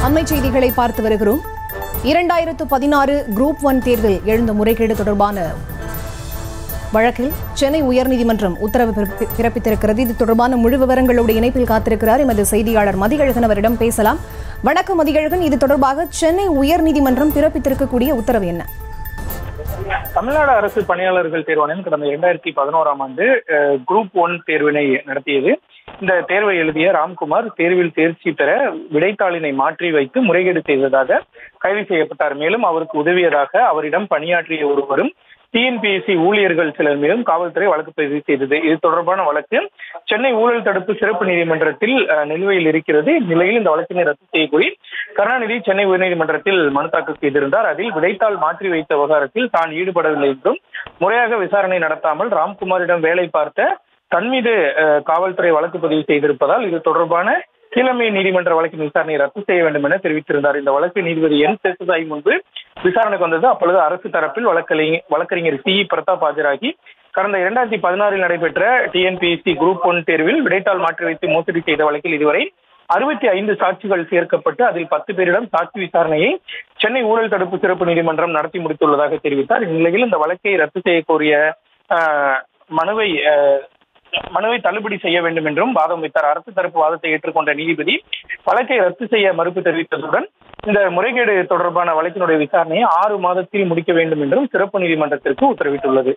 அண்மை செய்திகளை பார்த்து வருகிறோம் இரண்டாயிரத்து பதினாறு குரூப் ஒன் தேர்வில் எழுந்த முறைகேடு தொடர்பான வழக்கில் சென்னை உயர்நீதிமன்றம் உத்தரவு பிறப்பி- பிறப்பித்திருக்கிறது இது தொடர்பான முழு விவரங்களோடு இணைப்பில் காத்திருக்கிறார் எமது செய்தியாளர் மதிகழகன் அவரிடம் பேசலாம் வணக்கம் மதிகழகன் இது தொடர்பாக சென்னை உயர்நீதிமன்றம் பிறப்பித்திருக்கக்கூடிய உத்தரவு என்ன தமிழ்நாடு அரசு பணியாளர்கள் தேர்வாணையம் கடந்த இரண்டாயிரத்தி பதினோராம் ஆண்டு அஹ், குரூப் ஒன் தேர்வினை நடத்தியது இந்த தேர்வை எழுதிய ராம்குமார் தேர்வில் தேர்ச்சி பெற விடைத்தாளினை மாற்றி வைத்து முறைகேடு செய்ததாக கைது செய்யப்பட்டார் மேலும் அவருக்கு உதவியதாக அவரிடம் பணியாற்றிய ஒருவரும் டிஎன்பிஎஸ்சி ஊழியர்கள் சிலர் மீதும் காவல்துறை வழக்கு பதிவு செய்தது இது தொடர்பான வழக்கு சென்னை ஊழல் தடுப்பு சிறப்பு நீதிமன்றத்தில் அஹ், நிலுவையில் இருக்கிறது இந்நிலையில் இந்த வழக்கினை ரத்து செய்யக்கோரி கருணாநிதி சென்னை உயர்நீதிமன்றத்தில் மனு தாக்கல் செய்திருந்தார் அதில் விடைத்தாள் மாற்றி வைத்த விவகாரத்தில் தான் ஈடுபடவில்லை என்றும் முறையாக விசாரணை நடத்தாமல் ராம்குமாரிடம் வேலை பார்த்த தன் மீது அஹ், காவல்துறை வழக்கு பதிவு செய்திருப்பதால் இது தொடர்பான கீழமை நீதிமன்ற வழக்கின் விசாரணையை ரத்து செய்ய வேண்டும் என தெரிவித்திருந்தார் இந்த வழக்கு நீதிபதி என் சேசுதாய் முன்பு விசாரணைக்கு வந்தது அப்பொழுது அரசு தரப்பில் வழக்கறிஞர் வழக்கறிஞர் சி பிரதாப் ஆஜராகி கடந்த இரண்டாயிரத்தி பதினாறில் நடைபெற்ற டிஎன்பிஎஸ்சி குரூப் ஒன் தேர்வில் விடைத்தாள் மாற்றி வைத்து மோசடி செய்த வழக்கில் இதுவரை அறுபத்தி ஐந்து சாட்சிகள் சேர்க்கப்பட்டு அதில் பத்து பேரிடம் சாட்சி விசாரணையை சென்னை ஊழல் தடுப்பு சிறப்பு நீதிமன்றம் நடத்தி முடித்துள்ளதாக தெரிவித்தார் இந்நிலையில் இந்த வழக்கை ரத்து செய்ய கோரிய ஆஹ், மனுவை ஆஹ், மனுவை தள்ளுபடி செய்ய வேண்டும் என்றும் வாதம் வைத்தார் அரசு தரப்பு வாதத்தை ஏற்றுக்கொண்ட நீதிபதி வழக்கை ரத்து செய்ய மறுப்பு தெரிவித்ததுடன் இந்த முறைகேடு தொடர்பான வழக்கினுடைய விசாரணையை ஆறு மாதத்தில் முடிக்க வேண்டும் என்றும் சிறப்பு நீதிமன்றத்திற்கு உத்தரவிட்டுள்ளது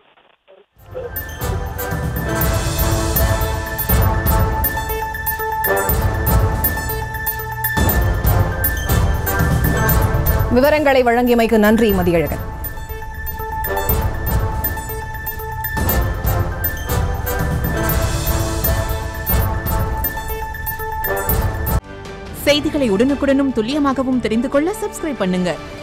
விவரங்களை வழங்கியமைக்கு நன்றி மதியழகன் செய்திகளை உடனுக்குடனும் துல்லியமாகவும் தெரிந்து கொள்ள சப்ஸ்கிரைப் பண்ணுங்க